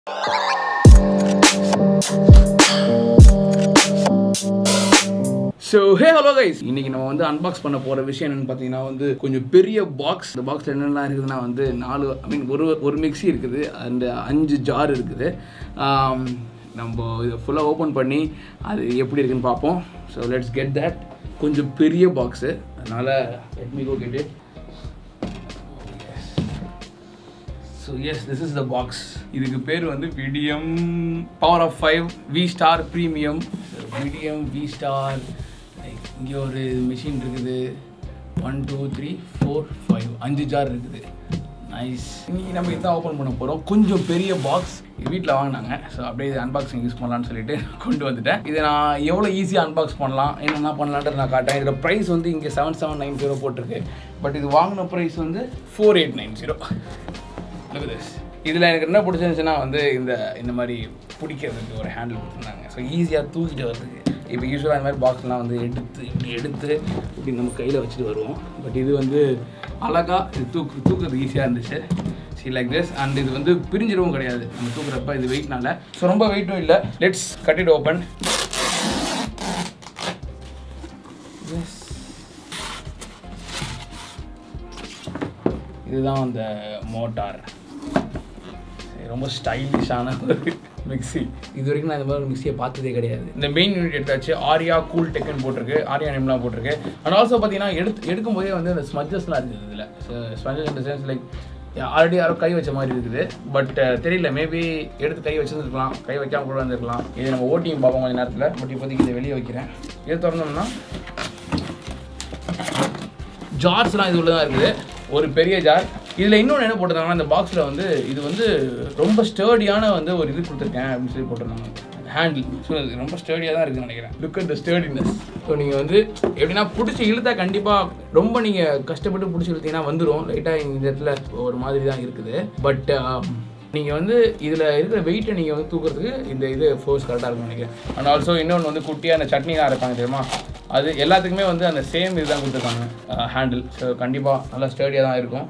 So hey hello guys இன்னைக்கு நம்ம வந்து அன்பாக்ஸ் பண்ண போகிற விஷயம் என்னன்னு பார்த்தீங்கன்னா வந்து கொஞ்சம் பெரிய பாக்ஸ் இந்த பாக்ஸில் என்னெல்லாம் இருக்குதுன்னா வந்து நாலு ஐ மீன் ஒரு ஒரு மிக்ஸி இருக்குது அந்த அஞ்சு ஜார் இருக்குது ஆம், நம்ம இதை ஃபுல்லாக ஓப்பன் பண்ணி அது எப்படி இருக்குன்னு பார்ப்போம் ஸோ லெட்ஸ் கெட் தட் கொஞ்சம் பெரிய பாக்ஸு அதனால் let me go get it so yes this is the box இதுக்கு பேர் வந்து Vidiem power of five V star premium Vidiem V star like இங்கே ஒரு மிஷின் இருக்குது one two three four five அஞ்சு ஜார் இருக்குது நைஸ் இன்னைக்கு நம்ம இதான் ஓப்பன் பண்ண போகிறோம் கொஞ்சம் பெரிய பாக்ஸ் வீட்டில் வாங்கினாங்க ஸோ அப்படியே இது அன்பாக்சிங் யூஸ் பண்ணலாம்னு சொல்லிட்டு கொண்டு வந்துட்டேன் இதை நான் எவ்வளோ ஈஸியாக அன்பாக்ஸ் பண்ணலாம் என்னென்ன பண்ணலான்ட்டு நான் காட்டேன் இதோட ப்ரைஸ் வந்து இங்கே செவன் செவன் நைன் ஜீரோ போட்டிருக்கு பட் இது வாங்கின ப்ரைஸ் வந்து four eight nine zero look this இதில் எனக்கு என்ன பிடிச்சிருந்துச்சுன்னா வந்து இந்த இந்த மாதிரி பிடிக்கிறதுக்கு ஒரு ஹேண்டில் கொடுத்துருந்தாங்க ஸோ ஈஸியாக தூக்கிட்டு வர்றதுக்கு இப்போ யூஸ்வலாக இந்த மாதிரி பாக்ஸ்லாம் வந்து எடுத்து இப்படி எடுத்து இப்படி நம்ம கையில் வச்சுட்டு வருவோம் பட் இது வந்து அழகாக இது தூக்கு தூக்குறது ஈஸியாக இருந்துச்சு சி லைக் திஸ் அண்ட் இது வந்து பிரிஞ்சிடவும் கிடையாது நம்ம தூக்குறப்ப இது வெயிட்னால ஸோ ரொம்ப வெயிட்டும் இல்லை லெட்ஸ் கட் இட் ஓப்பன் இதுதான் அந்த மோட்டார் ரொம்ப ஸ்டைலிஷான ஒரு மிக்ஸி இது வரைக்கும் நான் இந்த மாதிரி ஒரு மிக்ஸியை பார்த்ததே கிடையாது இந்த மெயின் யூனிட் எடுத்தாச்சு ஆரியா கூல் டெக்குன்னு போட்டிருக்கு ஆரியா நேம்லாம் போட்டிருக்கு அண்ட் ஆல்சோ பார்த்தீங்கன்னா எடுத்து எடுக்கும் போதே வந்து அந்த ஸ்மஜஸ்லாம் இருக்குது இதில் ஸ்மஜஸ் இந்த சென்ஸ் லைக் ஆல்ரெடி யாரோ கை வச்ச மாதிரி இருக்குது பட் தெரியல மேபி எடுத்து கை வச்சிருந்துருக்கலாம் கை வைக்காம கூட வந்திருக்கலாம் இது நம்ம ஓட்டியும் பார்ப்போம் கொஞ்சம் நேரத்தில் பட் இப்போதைக்கு இதை வெளியே வைக்கிறேன் இது திறந்தோம்னா ஜார்ஸ்லாம் இது உள்ள தான் இருக்குது ஒரு பெரிய ஜார் இதில் இன்னொன்று என்ன போட்டிருந்தாங்கன்னா இந்த பாக்ஸில் வந்து இது வந்து ரொம்ப ஸ்டர்டியான வந்து ஒரு இது கொடுத்துருக்கேன் அப்படின்னு சொல்லி போட்டிருந்தாங்க ஹேண்டில் ஸோ இது ரொம்ப ஸ்டர்டியாக தான் இருக்குன்னு நினைக்கிறேன் look at the sturdiness so நீங்கள் வந்து எப்படின்னா பிடிச்சி இழுத்தா கண்டிப்பாக ரொம்ப நீங்கள் கஷ்டப்பட்டு பிடிச்சி இழுத்தீங்கன்னா வந்துடும் லைட்டாக இந்த இடத்துல ஒரு மாதிரி தான் இருக்குது பட் நீங்கள் வந்து இதில் இருக்கிற வெயிட்டை நீங்கள் வந்து தூக்குறதுக்கு இந்த இது ஃபோர்ஸ் கரெக்டாக இருக்கும்னு நினைக்கிறேன் அண்ட் ஆல்சோ இன்னொன்று வந்து குட்டியாக அந்த சட்னிலாம் இருப்பாங்க தெரியுமா அது எல்லாத்துக்குமே வந்து அந்த சேம் இதுதான் கொடுத்துருக்காங்க ஹேண்டில் ஸோ கண்டிப்பாக நல்லா ஸ்டடியாக தான் இருக்கும்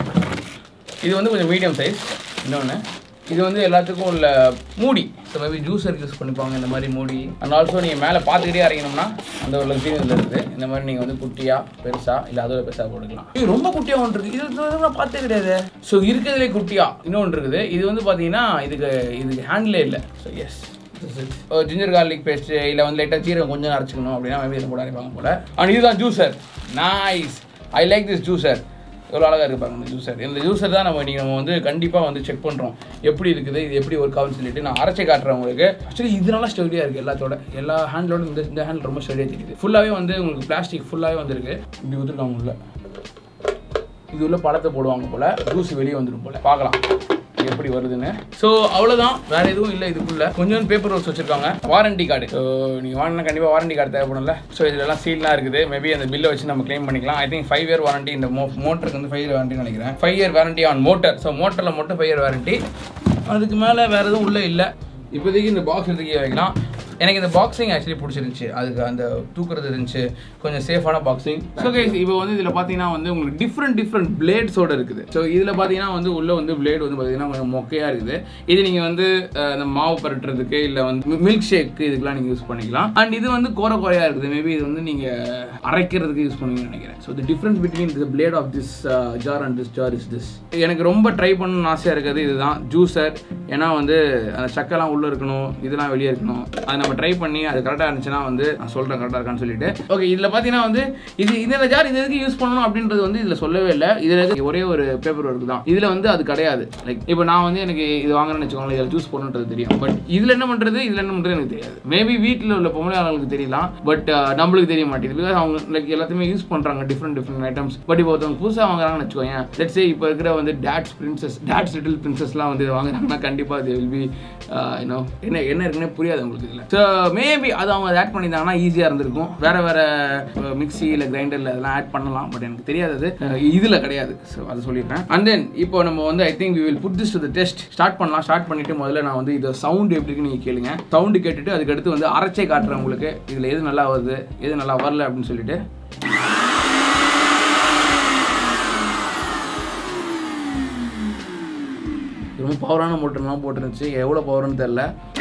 இது வந்து கொஞ்சம் மீடியம் சைஸ் இன்னொன்று இது வந்து எல்லாத்துக்கும் உள்ள மூடி ஸோ மேபி ஜூஸர் யூஸ் பண்ணிப்பாங்க இந்த மாதிரி மூடி அண்ட் ஆல்சோ நீங்கள் மேலே பார்த்துக்கிட்டே இறங்கினோம்னா அந்த ஒரு லக்ஸரி இதில் இருக்குது இந்த மாதிரி நீங்கள் வந்து குட்டியாக பெருசாக இல்லை அதோட பெருசாக போட்டுக்கலாம் இது ரொம்ப குட்டியாக ஒன்று இருக்குது இது இது நான் பார்த்தே கிடையாது ஸோ இருக்கிறதுலே குட்டியாக இன்னொன்று இருக்குது இது வந்து பார்த்தீங்கன்னா இதுக்கு இதுக்கு ஹேண்டிலே இல்லை so yes ginger garlic paste இல்லை வந்து லைட்டாக சீரகம் கொஞ்சம் அரைச்சிக்கணும் அப்படின்னா மேபி இதை போட அரைப்பாங்க போல அண்ட் இதுதான் juicer nice I like this juicer எவ்வளோ அழகாக இருக்கு பாருங்க இந்த ஜூஸர் இந்த ஜூஸர் தான் நம்ம இன்றைக்கி நம்ம வந்து கண்டிப்பாக வந்து செக் பண்ணுறோம் எப்படி இருக்குது இது எப்படி ஒர்க் ஆகும்னு சொல்லிட்டு நான் அரைச்சி காட்டுறேன் உங்களுக்கு ஆக்சுவலி இது நல்லா ஸ்டடியாக இருக்குது எல்லாத்தோட எல்லா ஹேண்டலோட இந்த இந்த ஹேண்ட் ரொம்ப ஸ்டடியாக தெரியுது ஃபுல்லாகவே வந்து உங்களுக்கு பிளாஸ்டிக் ஃபுல்லாகவே வந்துருக்கு இப்படி ஊற்றுருக்காங்க உள்ள இது உள்ள பழத்தை போடுவாங்க போல் ஜூஸ் வெளியே வந்துடும் போல் பார்க்கலாம் எப்படி வருதுன்னு ஸோ அவ்வளோதான் வேற எதுவும் இல்லை இதுக்குள்ள கொஞ்சம் பேப்பர் ஒர்க்ஸ் வச்சிருக்காங்க வாரண்டி கார்டு ஸோ நீங்கள் வாங்கினா கண்டிப்பாக வாரண்டி கார்டு தேவைப்படும்ல ஸோ இதெல்லாம் சீல்லாம் இருக்குது மேபி அந்த பில்லை வச்சு நம்ம க்ளைம் பண்ணிக்கலாம் I think five year warranty இந்த மோ மோட்டருக்கு வந்து ஃபைவ் இயர் வாரண்டி நினைக்கிறேன் five year warranty on motor so மோட்டரில் மட்டும் ஃபைவ் இயர் வாரண்டி அதுக்கு மேலே வேற எதுவும் உள்ளே இல்லை இப்போதைக்கு இந்த பாக்ஸ் எடுத்துக்கே வைக்கலாம் எனக்கு இந்த பாக்ஸிங் ஆக்சுவலி பிடிச்சிருந்துச்சு அதுக்கு அந்த தூக்குறது இருந்துச்சு கொஞ்சம் சேஃபான பாக்ஸிங் ஸோ கைஸ் இப்போ வந்து இதில் பார்த்தீங்கன்னா வந்து உங்களுக்கு டிஃப்ரெண்ட் டிஃப்ரெண்ட் பிளேட்ஸோட இருக்குது ஸோ இதில் பார்த்தீங்கன்னா வந்து உள்ள வந்து பிளேட் வந்து பார்த்தீங்கன்னா கொஞ்சம் மொக்கையாக இருக்குது இது நீங்கள் வந்து அஹ், இந்த மாவு பரட்டுறதுக்கு இல்லை வந்து மில்க் ஷேக்கு இதுக்கெல்லாம் நீங்கள் யூஸ் பண்ணிக்கலாம் அண்ட் இது வந்து கோர குறையாக இருக்குது மேபி இது வந்து நீங்கள் அரைக்கிறதுக்கு யூஸ் பண்ணுவீங்கன்னு நினைக்கிறேன் so the difference between the blade of this jar and this jar is this எனக்கு ரொம்ப ட்ரை பண்ணணும்னு ஆசையாக இருக்கிறது இதுதான் ஜூஸர் ஏன்னா வந்து அந்த சக்கெல்லாம் உள்ளே இருக்கணும் இதெல்லாம் வெளியே இருக்கணும் அது நம்ம ட்ரை பண்ணி அது கரெக்டாக இருந்துச்சுன்னா வந்து நான் சொல்கிறேன் கரெக்டாக இருக்கான்னு சொல்லிட்டு ஓகே இதில் பார்த்தீங்கன்னா வந்து இது இந்த ஜார் இது எதுக்கு யூஸ் பண்ணணும் அப்படின்றது வந்து இதில் சொல்லவே இல்லை இதில் ஒரே ஒரு பேப்பர் ஒர்க் தான் இதில் வந்து அது கிடையாது லைக் இப்போ நான் வந்து எனக்கு இது வாங்குறேன்னு வச்சுக்கோங்களேன் இதில் ஜூஸ் பண்ணுன்றது தெரியும் பட் இதில் என்ன பண்ணுறது இதில் என்ன பண்ணுறது எனக்கு தெரியாது மேபி வீட்டில் உள்ள பொம்பளை ஆளுங்களுக்கு தெரியலாம் பட் நம்மளுக்கு தெரிய மாட்டேங்குது பிகாஸ் அவங்க லைக் எல்லாத்தையுமே யூஸ் பண்ணுறாங்க டிஃப்ரெண்ட் டிஃப்ரெண்ட் ஐட்டம்ஸ் பட் இப்போ ஒருத்தவங்க புதுசாக வாங்குறாங்கன்னு வச்சுக்கோங்க லெட்ஸ் இப்போ இருக்கிற வந்து டேட்ஸ் பிரின்சஸ் டேட்ஸ் லிட்டில் பிரின்சஸ்லாம் வந்து இதை வாங்குறாங்கன்னா கண்டிப்பாக அது வில் பி யூனோ என்ன என்ன இருக்குன்னே புரியாது உங்களுக்கு இதில் ஸோ மேபி அது அவங்க ஆட் பண்ணியிருந்தாங்கன்னா ஈஸியாக இருந்திருக்கும் வேற வேற மிக்ஸி இல்லை கிரைண்டரில் அதெல்லாம் ஆட் பண்ணலாம் பட் எனக்கு தெரியாது அது இதில் கிடையாது ஸோ அதை சொல்லிடுறேன் அண்ட் தென் இப்போ நம்ம வந்து I think we will put this to the test start பண்ணலாம் ஸ்டார்ட் பண்ணிட்டு முதல்ல நான் வந்து இதை சவுண்ட் எப்படி இருக்குன்னு நீங்கள் கேளுங்க சவுண்டு கேட்டுட்டு அதுக்கடுத்து வந்து அரைச்சே காட்டுறேன் உங்களுக்கு இதில் எது நல்லா வருது எது நல்லா வரல அப்படின்னு சொல்லிட்டு ரொம்ப பவரான மோட்டர்லாம் போட்டுருந்துச்சு எவ்வளோ பவர்னு தெரில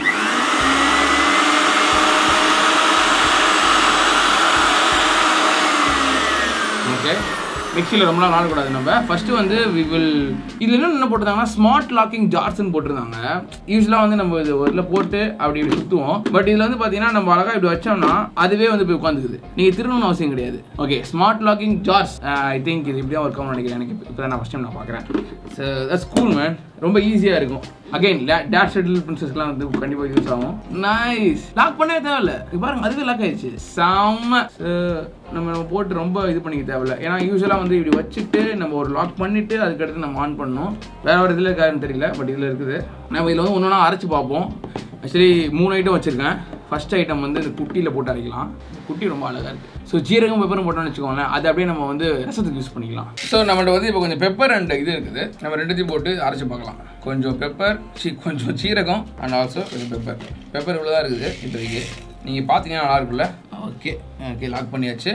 ஓகே மிக்சியில் ரொம்ப நாள் ஆடக்கூடாது நம்ம ஃபஸ்ட்டு வந்து வி வில் இதில் இன்னும் என்ன போட்டிருந்தாங்கன்னா ஸ்மார்ட் லாக்கிங் ஜார்ஸ்னு போட்டிருந்தாங்க யூஸ்வலாக வந்து நம்ம இது ஒரு இதில் போட்டு அப்படி இப்படி சுற்றுவோம் பட் இதில் வந்து பார்த்தீங்கன்னா நம்ம அழகாக இப்படி வச்சோம்னா அதுவே வந்து போய் உட்காந்துக்குது நீங்கள் திரும்பணும்னு அவசியம் கிடையாது okay smart locking jars I think இது இப்படி தான் ஒர்க் ஆகும்னு நினைக்கிறேன் எனக்கு இப்போ தான் நான் ஃபஸ்ட் டைம் நான் பார்க்குறேன் ஸோ தட்ஸ் கூல் மேன் ரொம்ப ஈஸியாக இருக்கும் அகைன் டேட் ஷெட்டில் பிரின்சஸ்லாம் வந்து கண்டிப்பாக யூஸ் ஆகும் நைஸ் லாக் பண்ணவே தேவையில்ல இது பாருங்க அதுவே லாக் ஆயிடுச்சு செம்ம So, நம்ம நம்ம போட்டு ரொம்ப இது பண்ணிக்க தேவையில்ல ஏன்னா யூஸ்வலாக வந்து இப்படி வச்சுட்டு நம்ம ஒரு லாக் பண்ணிட்டு அதுக்கடுத்து நம்ம ஆன் பண்ணணும் வேற ஒரு இதில் இருக்காருன்னு தெரியல பட் இதில் இருக்குது நம்ம இதில் வந்து ஒன்று ஒன்றா அரைச்சு பார்ப்போம் ஆக்சுவலி மூணு ஐட்டம் வச்சுருக்கேன் ஃபர்ஸ்ட் ஐட்டம் வந்து இந்த குட்டியில் போட்டு அரைக்கலாம் குட்டி ரொம்ப அழகாக இருக்குது ஸோ ஜீரகம் பெப்பரும் போட்டோம்னு வச்சுக்கோங்களேன் அது அப்படியே நம்ம வந்து ரசத்துக்கு யூஸ் பண்ணிக்கலாம் ஸோ நம்மள்ட்ட வந்து இப்போ கொஞ்சம் பெப்பர் அண்ட் இது இருக்குது நம்ம ரெண்டுத்தையும் போட்டு அரைச்சு பார்க்கலாம் கொஞ்சம் பெப்பர் சி கொஞ்சம் சீரகம் அண்ட் ஆல்சோ கொஞ்சம் பெப்பர் பெப்பர் இவ்வளோ தான் இருக்குது இப்போதைக்கு நீங்கள் பார்த்தீங்கன்னா நல்லா இருக்குல்ல ஓகே ஓகே லாக் பண்ணியாச்சு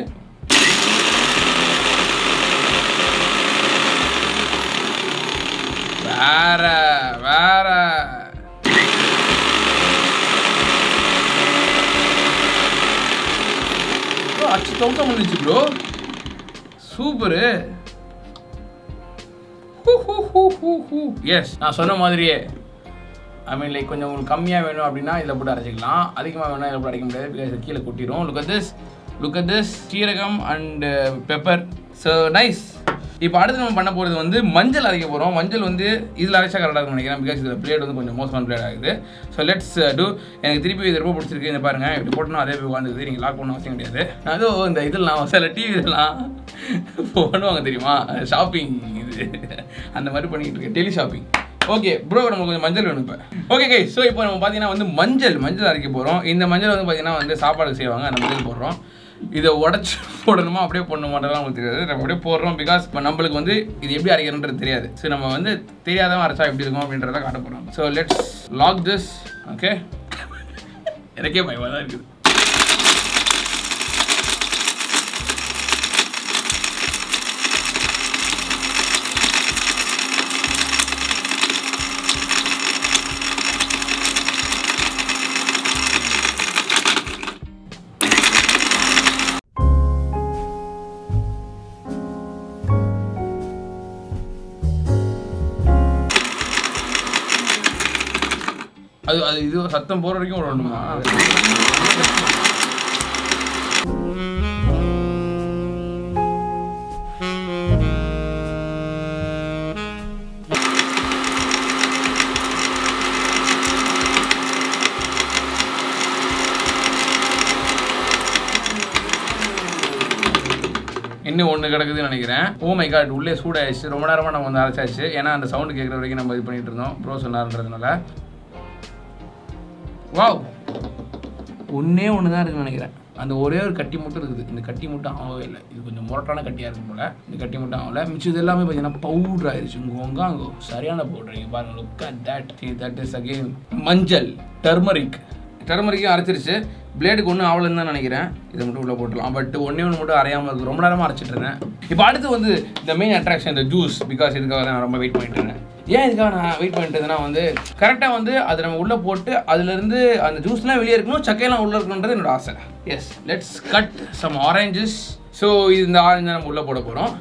வேற வேற ப்ரோ அச்சு தொங்க முடிச்சு ப்ரோ சூப்பரு எஸ் நான் சொன்ன மாதிரியே ஐ மீன் லைக் கொஞ்சம் உங்களுக்கு கம்மியாக வேணும் அப்படின்னா இதில் போட்டு அரைச்சிக்கலாம் அதிகமாக வேணும் இதில் போட்டு அரைக்க முடியாது பிகாஸ் கீழே கொட்டிடும் look at this look at this சீரகம் அண்ட் பெப்பர் ஸோ நைஸ் இப்போ அடுத்து நம்ம பண்ண போகிறது வந்து மஞ்சள் அரைக்க போகிறோம் மஞ்சள் வந்து இதில் அரைச்சா கரெக்டாக இருக்கும் நினைக்கிறேன் பிகாஸ் இதில் பிளேட் வந்து கொஞ்சம் மோசமான பிளேட் ஆகுது ஸோ லெட்ஸ் டூ எனக்கு திருப்பி இது ரொம்ப பிடிச்சிருக்கு இந்த பாருங்க இப்படி போட்டோம்னா அதே போய் உட்காந்துக்குது நீங்கள் லாக் பண்ண அவசியம் கிடையாது நான் அதோ இந்த இதெல்லாம் சில டிவிலாம் பண்ணுவாங்க தெரியுமா ஷாப்பிங் இது அந்த மாதிரி பண்ணிக்கிட்டு இருக்கேன் டெலி ஷாப்பிங் ஓகே ப்ரோ நமக்கு கொஞ்சம் மஞ்சள் வேணும் இப்போ ஓகே கை ஸோ இப்போ நம்ம பார்த்தீங்கன்னா வந்து மஞ்சள் மஞ்சள் அரைக்க போகிறோம் இந்த மஞ்சள் வந்து பார்த்தீங்கன்னா வந்து சாப்பாடு செய்வாங்க அந்த மஞ்சள் போடுறோம் இதை உடச்சி போடணுமா அப்படியே போடணுமான்றதுலாம் நமக்கு தெரியாது நம்ம அப்படியே போடுறோம் பிகாஸ் இப்போ நம்மளுக்கு வந்து இது எப்படி அரைக்கிறன்றது தெரியாது ஸோ நம்ம வந்து தெரியாதவன் அரைச்சா எப்படி இருக்கும் அப்படின்றத காட்ட போகிறோம் so let's lock this okay எனக்கே பயமாக தான் இருக்குது அது அது இது சத்தம் போற வரைக்கும் விடணுமா இன்னும் ஒன்று கிடக்குதுன்னு நினைக்கிறேன் ஓ மை காட் உள்ளே சூடாயிடுச்சு ரொம்ப நேரமாக நம்ம வந்து அரைச்சாச்சு ஏன்னா அந்த சவுண்டு கேட்குற வரைக்கும் நம்ம இது பண்ணிட்டு இருந்தோம் ப்ரோ சொன்னார்ன்றதுனால வாவ் ஒன்றே ஒன்று தான் இருக்குன்னு நினைக்கிறேன் அந்த ஒரே ஒரு கட்டி மட்டும் இருக்குது இந்த கட்டி மட்டும் ஆகவே இல்லை இது கொஞ்சம் முரட்டான கட்டியாக இருக்கும் போல இந்த கட்டி மட்டும் ஆகல மிச்சம் இது எல்லாமே பார்த்தீங்கன்னா பவுடர் ஆயிடுச்சு உங்க அங்கோ சரியான பவுடர் இங்கே பாருங்க look at that that is again மஞ்சள் டர்மரிக் டர்மரிக்கும் அரைச்சிருச்சு பிளேடுக்கு ஒன்றும் ஆகலன்னு தான் நினைக்கிறேன் இதை மட்டும் உள்ளே போட்டுலாம் பட் ஒன்றே ஒன்று மட்டும் அரையாமல் இருக்கு ரொம்ப நேரமாக அரைச்சிட்டு இருந்தேன் இப்போ அடுத்து வந்து இந்த மெயின் அட்ராக்ஷன் இந்த ஜூஸ் பிகாஸ் இதுக்காக தான் நான் ரொம்ப வெயிட் பண்ணிட்டு இருந்தேன் ஏன் இதுக்காக நான் வெயிட் பண்ணிட்டு இருந்தேன்னா வந்து கரெக்டாக வந்து அதை நம்ம உள்ளே போட்டு அதுலேருந்து அந்த ஜூஸ்லாம் வெளியே இருக்கணும் சக்கையெல்லாம் உள்ளே இருக்கணுன்றது என்னோட ஆசை yes let's cut some oranges so இது இந்த ஆரஞ்சை நம்ம உள்ளே போட போகிறோம்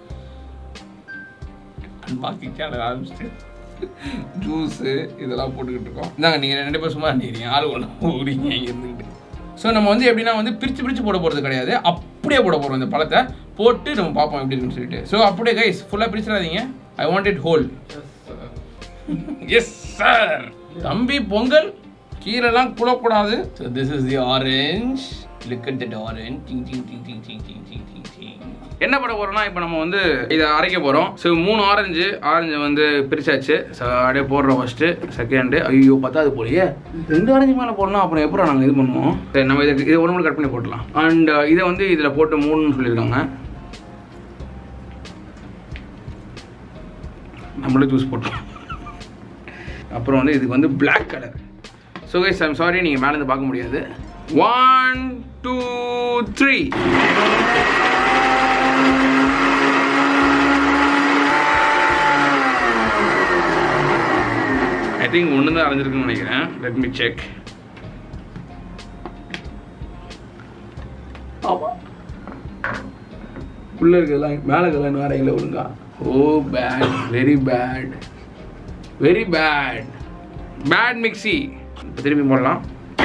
அன்பாக்கிங் சேனல் ஆரம்பிச்சிட்டு ஜூஸு இதெல்லாம் போட்டுக்கிட்டு இருக்கோம் இந்தாங்க நீங்கள் ரெண்டு பேரும் சும்மா நினைக்கிறீங்க ஆள் ஒன்று ஓடிங்க இங்கே இருந்துக்கிட்டு ஸோ நம்ம வந்து எப்படின்னா வந்து பிரித்து பிரித்து போட போகிறது கிடையாது அப்படியே போட போகிறோம் இந்த பழத்தை போட்டு நம்ம பார்ப்போம் எப்படி இருக்குன்னு சொல்லிட்டு ஸோ அப்படியே கைஸ் ஃபுல்லாக பிரிச்சிடாதீங்க I want it whole yes sir தம்பி பொங்கல் கீழெல்லாம் குழக்கூடாது so this is the orange look at that orange ding ding ding ding ding ding ding ding ding என்ன பண்ண போறோம்னா இப்போ நம்ம வந்து இதை அரைக்க போகிறோம் ஸோ மூணு ஆரஞ்சு ஆரஞ்சு வந்து பிரிச்சாச்சு ஸோ அப்படியே போடுறோம் ஃபஸ்ட்டு செகண்டு ஐயோ பத்தாது போலியே ரெண்டு ஆரஞ்சு மேலே போடணும் அப்புறம் எப்போ நாங்கள் இது பண்ணுவோம் சரி நம்ம இதை இதை ஒன்று கட் பண்ணி போடலாம் அண்ட் இதை வந்து இதில் போட்டு மூணுன்னு சொல்லியிருக்காங்க நம்மளே ஜூஸ் போட்டோம் அப்புறம் வந்து இதுக்கு வந்து Black colour so guys I'm sorry நீங்கள் மேலேருந்து பார்க்க முடியாது one two three I think ஒன்று தான் அரைஞ்சிருக்குன்னு நினைக்கிறேன் லெட் மீ செக் உள்ள இருக்கிறதெல்லாம் மேலே இருக்கிறதெல்லாம் இன்னும் அரைக்கல ஒழுங்கா oh bad very bad very bad bad mixie இப்போ திரும்பி போடலாம்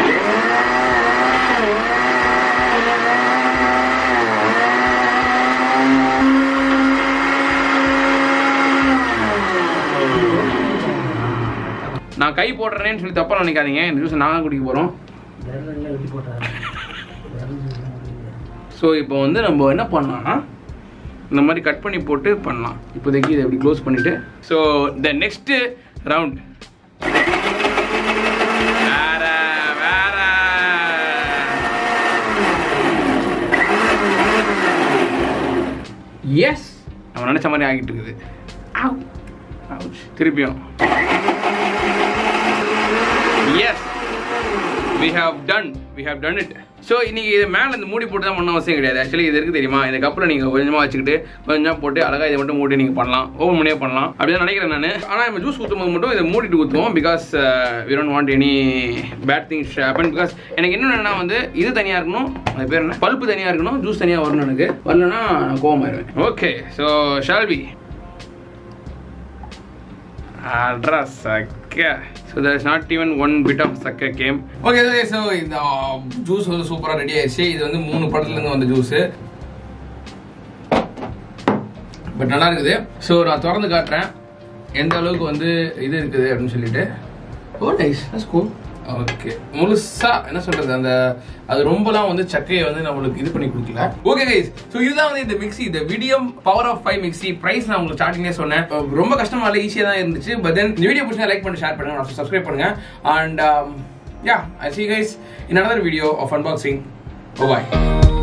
நான் கை போடுறேன்னு சொல்லி தப்பா நினைக்காதீங்க இந்த ஜூஸ் நான் தான் குடிக்க போகிறோம் ஸோ இப்போ வந்து நம்ம என்ன பண்ணலாம்னா இந்த மாதிரி கட் பண்ணி போட்டு பண்ணலாம் இப்போதைக்கு இதை இப்படி க்ளோஸ் பண்ணிட்டு ஸோ த நெக்ஸ்ட் ரவுண்ட் வேற வேற எஸ் நம்ம நினைச்ச மாதிரி ஆகிட்டு இருக்குது Ow. Ouch. திருப்பியும் yes we have done we have done it so இன்னைக்கு இது மேலே இந்த மூடி போட்டு தான் பண்ண அவசியம் கிடையாது ஆக்சுவலி இது இருக்கு தெரியுமா இந்த கப்பில் நீங்கள் கொஞ்சமாக வச்சுக்கிட்டு கொஞ்சமாக போட்டு அழகாக இதை மட்டும் மூடி நீங்கள் பண்ணலாம் ஓவன் பண்ணியே பண்ணலாம் அப்படி தான் நினைக்கிறேன் நான் ஆனால் நம்ம ஜூஸ் ஊற்றும் போது மட்டும் இதை மூடிட்டு ஊற்றுவோம் because we don't want any bad things happen because எனக்கு என்னென்னா வந்து இது தனியாக இருக்கணும் அது பேர் என்ன பல்ப்பு தனியாக இருக்கணும் ஜூஸ் தனியாக வரணும் எனக்கு வரலன்னா நான் கோவமாயிருவேன் ஓகே ஸோ ஷால்வி அட்ரஸ் சக்க so there is not even one bit of சக்க கேம் ஓகே ஓகே ஸோ இந்த ஜூஸ் வந்து சூப்பராக ரெடி ஆயிடுச்சு இது வந்து மூணு படத்துலேருந்து வந்த ஜூஸு பட் நல்லா இருக்குது ஸோ நான் திறந்து காட்டுறேன் எந்த அளவுக்கு வந்து இது இருக்குது அப்படின்னு சொல்லிட்டு oh nice that's cool okay முழுசா என்ன சொல்றது அந்த அது ரொம்பலாம் வந்து சக்கையை வந்து நம்மளுக்கு இது பண்ணி கொடுக்கல ஓகே கைஸ் ஸோ இதுதான் வந்து இந்த மிக்ஸி இந்த Vidiem power of five mixie price நான் உங்களுக்கு ஸ்டார்டிங்கே சொன்னேன் ரொம்ப கஷ்டமா இல்லை ஈஸியாக தான் இருந்துச்சு பட் தென் இந்த வீடியோ பிடிச்சா லைக் பண்ணி ஷேர் பண்ணுங்க சப்ஸ்கிரைப் பண்ணுங்க and ya I see guys in another video of unboxing bye